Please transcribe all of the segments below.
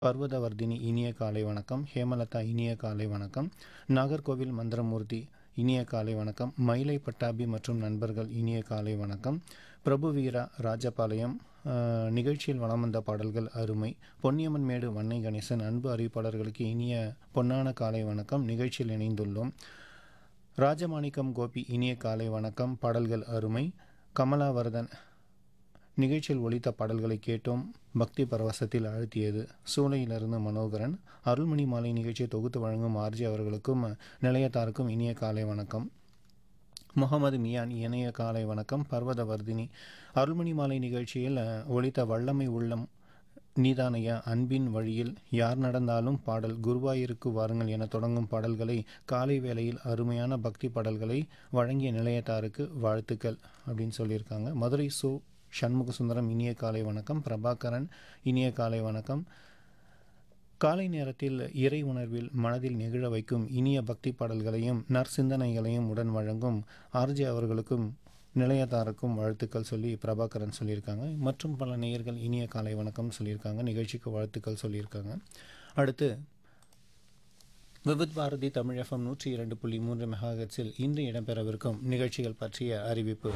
பர்வதவர்தினி இனிய காலை வணக்கம் ஹேமலதா இனிய காலை வணக்கம் நாகர்கோவில் மந்திரமூர்த்தி இனிய காலை வணக்கம் மயிலை பட்டாபி மற்றும் நண்பர்கள் இனிய காலை வணக்கம் பிரபு வீரா ராஜபாளையம் அஹ், நிகழ்ச்சியில் வலம் வந்த பாடல்கள் அருமை பொன்னியம்மன் மேடு வன்னை கணேசன் அன்பு அறிவிப்பாளர்களுக்கு இனிய பொன்னான காலை வணக்கம் நிகழ்ச்சியில் இணைந்துள்ளோம் ராஜமாணிக்கம் கோபி இனிய காலை வணக்கம் பாடல்கள் அருமை கமலாவர்தன் நிகழ்ச்சியில் ஒலித்த பாடல்களை கேட்டோம் பக்தி பரவசத்தில் அழுத்தியது சூளையிலிருந்து மனோகரன் அருள்மணி மாலை நிகழ்ச்சியை தொகுத்து வழங்கும் ஆர்ஜி அவர்களுக்கும் நிலையத்தாருக்கும் இனிய காலை வணக்கம் முகமது மியான் இணைய காலை வணக்கம் பர்வதவர்தினி அருள்மணி மாலை நிகழ்ச்சியில் அஹ், ஒலித்த வல்லமை உள்ளம் நீதானையா அன்பின் வழியில் யார் நடந்தாலும் பாடல் குருவாயூருக்கு வாருங்கள் என தொடங்கும் பாடல்களை காலை வேளையில் அருமையான பக்தி பாடல்களை வழங்கிய நிலையத்தாருக்கு வாழ்த்துக்கள் அப்படின்னு சொல்லியிருக்காங்க மதுரை சு சண்முக சுந்தரம் இனிய காலை வணக்கம் பிரபாகரன் இனிய காலை வணக்கம் காலை நேரத்தில் இறை உணர்வில் மனதில் நெகிழ வைக்கும் இனிய பக்தி பாடல்களையும் நற்சிந்தனைகளையும் உடன் வழங்கும் ஆர்ஜே அவர்களுக்கும் நிலையத்தாருக்கும் வாழ்த்துக்கள் சொல்லி பிரபாகரன் சொல்லியிருக்காங்க மற்றும் பல நேயர்கள் இனிய காலை வணக்கம் சொல்லியிருக்காங்க நிகழ்ச்சிக்கு வாழ்த்துக்கள் சொல்லியிருக்காங்க அடுத்து விவித் பாரதி தமிழ் எஃப்எம் நூற்றி இரண்டு புள்ளி மூன்று மெகாஹெட்ஸில் இன்று இடம்பெறவிருக்கும் நிகழ்ச்சிகள் பற்றிய அறிவிப்பு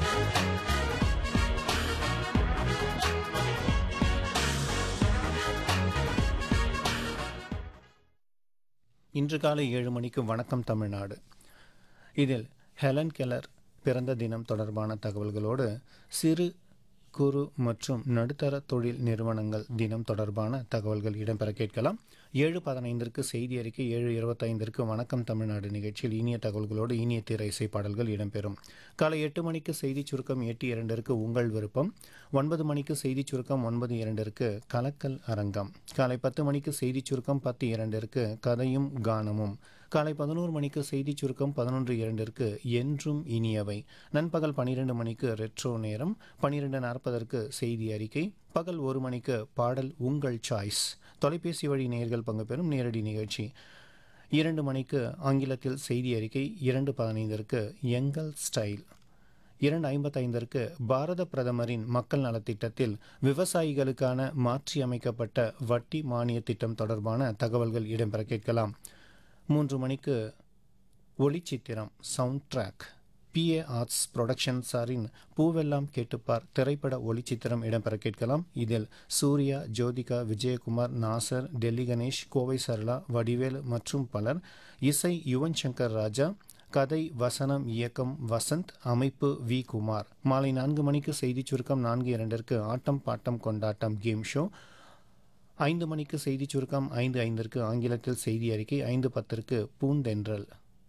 இன்று காலை ஏழு மணிக்கு வணக்கம் தமிழ்நாடு இதில் ஹெலன் கெல்லர் பிறந்த தினம் தொடர்பான தகவல்களோடு சிறு குறு மற்றும் நடுத்தர தொழில் நிறுவனங்கள் தினம் தொடர்பான தகவல்கள் இடம்பெற கேட்கலாம் ஏழு பதினைந்திற்கு செய்தி அறிக்கை ஏழு இருபத்தைந்திற்கு வணக்கம் தமிழ்நாடு நிகழ்ச்சியில் இனிய தகவல்களோடு இனிய திரை இசை பாடல்கள் இடம்பெறும் காலை எட்டு மணிக்கு செய்தி சுருக்கம் எட்டு இரண்டிற்கு உங்கள் விருப்பம் ஒன்பது மணிக்கு செய்தி சுருக்கம் ஒன்பது இரண்டிற்கு கலக்கல் அரங்கம் காலை பத்து மணிக்கு செய்தி சுருக்கம் பத்து இரண்டிற்கு கதையும் கானமும் காலை பதினோரு மணிக்கு செய்தி சுருக்கம் பதினொன்று இரண்டிற்கு என்றும் இனியவை நண்பகல் பன்னிரெண்டு மணிக்கு ரெட்ரோ நேரம் பன்னிரெண்டு நாற்பதற்கு செய்தி அறிக்கை பகல் ஒரு மணிக்கு பாடல் உங்கள் சாய்ஸ் தொலைபேசி வழி நேயர்கள் பங்கு பெறும் நேரடி நிகழ்ச்சி இரண்டு மணிக்கு ஆங்கிலத்தில் செய்தி அறிக்கை இரண்டு பதினைந்திற்கு எங்கள் ஸ்டைல் இரண்டு ஐம்பத்தைந்திற்கு பாரத பிரதமரின் மக்கள் நலத்திட்டத்தில் விவசாயிகளுக்கான மாற்றியமைக்கப்பட்ட வட்டி மானிய திட்டம் தொடர்பான தகவல்கள் இடம்பெற கேட்கலாம் மூன்று மணிக்கு ஒளிச்சித்திரம் sound track BA arts production சாரின் பூவெல்லாம் கேட்டுப்பார் திரைப்பட ஒளிச்சித்திரம் இடம்பெற கேட்கலாம் இதில் சூர்யா ஜோதிகா விஜயகுமார் நாசர் டெல்லி கணேஷ் கோவை சரளா வடிவேல் மற்றும் பலர் இசை யுவன் சங்கர் ராஜா கதை வசனம் இயக்கம் வசந்த் அமைப்பு வி குமார் மாலை நான்கு மணிக்கு செய்திச் சுருக்கம் நான்கு இரண்டிற்கு ஆட்டம் பாட்டம் கொண்டாட்டம் கேம் ஷோ ஐந்து மணிக்கு செய்திச் சுருக்கம் ஐந்து ஐந்திற்கு ஆங்கிலத்தில் செய்தி அறிக்கை ஐந்து பத்திற்கு பூந்தென்றல்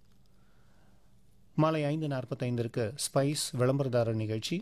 மாலை ஐந்து நாற்பத்தைந்திற்கு ஸ்பைஸ் விளம்பரதாரர் நிகழ்ச்சி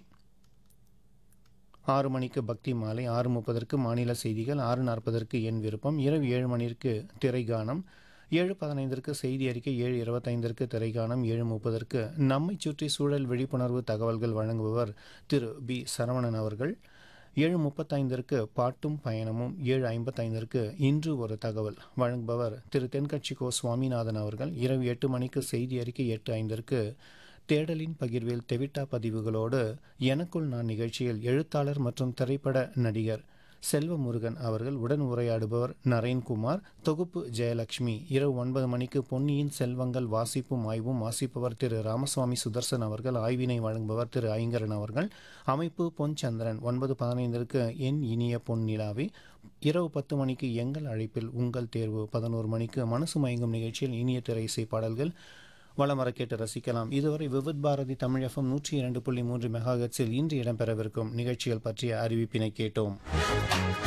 ஆறு மணிக்கு பக்தி மாலை ஆறு முப்பதற்கு மாநில செய்திகள் ஆறு நாற்பதற்கு என் விருப்பம் இரவு ஏழு மணிக்கு திரைகானம் ஏழு பதினைந்திற்கு செய்தி அறிக்கை ஏழு இருபத்தைந்திற்கு திரைகானம் ஏழு முப்பதற்கு நம்மை சுற்றி சூழல் விழிப்புணர்வு தகவல்கள் வழங்குபவர் திரு பி சரவணன் அவர்கள் ஏழு முப்பத்தைந்திற்கு பாட்டும் பயணமும் ஏழு ஐம்பத்தைந்திற்கு இன்று ஒரு தகவல் வழங்குபவர் திரு தென்கட்சி கோ சுவாமிநாதன் அவர்கள் இரவு எட்டு மணிக்கு செய்தி அறிக்கை எட்டு ஐந்திற்கு தேடலின் பகிர்வில் தெவிட்டா பதிவுகளோடு எனக்குள் நான் நிகழ்ச்சியில் எழுத்தாளர் மற்றும் திரைப்பட நடிகர் செல்வமுருகன் அவர்கள் உடன் உரையாடுபவர் நரேன்குமார் தொகுப்பு ஜெயலட்சுமி இரவு ஒன்பது மணிக்கு பொன்னியின் செல்வங்கள் வாசிப்பும் ஆய்வும் வாசிப்பவர் திரு ராமசுவாமி சுதர்சன் அவர்கள் ஆய்வினை வழங்குபவர் திரு ஐங்கரன் அவர்கள் அமைப்பு பொன் சந்திரன் ஒன்பது பதினைந்திற்கு என் இனிய பொன் நிலாவே இரவு பத்து மணிக்கு எங்கள் அழைப்பில் உங்கள் தேர்வு பதினோரு மணிக்கு மனசு மயங்கும் நிகழ்ச்சியில் இனிய திரை இசை பாடல்கள் வளம் வர கேட்டு ரசிக்கலாம் இதுவரை விவித் பாரதி தமிழ் எஃப்எம் நூற்றி இரண்டு புள்ளி மூன்று மெகாஹெட்ஸில் இன்று இடம்பெறவிருக்கும் நிகழ்ச்சிகள் பற்றிய அறிவிப்பினை கேட்டோம்